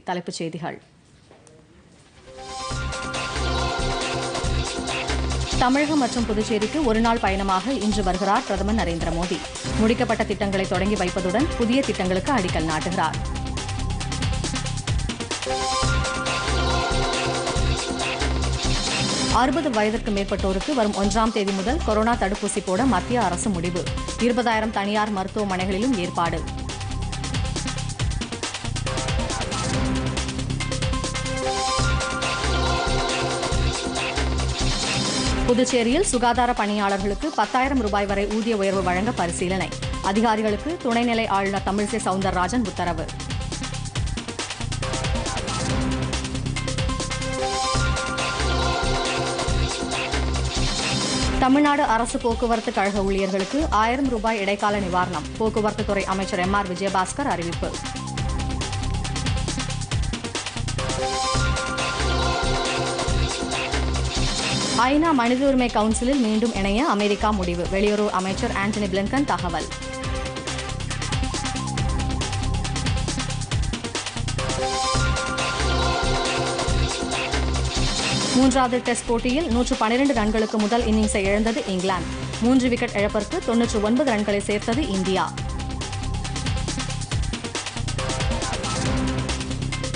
தலைப்புச் செய்திகள் தமிழகம் மற்றும் புதுச்சேரிக்கு ஒருநாள் பயணமாக இன்று வருகிறார் பிரதமர் நரேந்திர மோடி முடிக்கப்பட்ட திட்டங்களை தொடங்கி வைப்பதுடன் புதிய திட்டங்களுக்கு அடிக்கல் நாட்டுகிறார் அறுபது வயதிற்கு மேற்பட்டோருக்கு வரும் ஒன்றாம் தேதி முதல் கொரோனா தடுப்பூசி போட மத்திய அரசு முடிவு இருபதாயிரம் தனியார் மருத்துவமனைகளிலும் ஏற்பாடு புதுச்சேரியில் சுகாதார பணியாளர்களுக்கு பத்தாயிரம் ரூபாய் வரை ஊதிய உயர்வு வழங்க பரிசீலனை அதிகாரிகளுக்கு துணைநிலை ஆளுநர் தமிழிசை சவுந்தரராஜன் உத்தரவு தமிழ்நாடு அரசு போக்குவரத்து கழக ஊழியர்களுக்கு ஆயிரம் ரூபாய் இடைக்கால நிவாரணம் போக்குவரத்து துறை அமைச்சர் எம் ஆர் விஜயபாஸ்கர் அறிவிப்பு ஐநா மனித உரிமை கவுன்சிலில் மீண்டும் இணைய அமெரிக்கா முடிவு வெளியுறவு அமைச்சர் ஆண்டனி பிளிங்கன் தகவல் மூன்றாவது டெஸ்ட் போட்டியில் நூற்று பனிரெண்டு ரன்களுக்கு முதல் இன்னிங்ஸை இழந்தது இங்கிலாந்து மூன்று விக்கெட் இழப்பிற்கு தொன்னூற்று ஒன்பது ரன்களை சேர்த்தது இந்தியா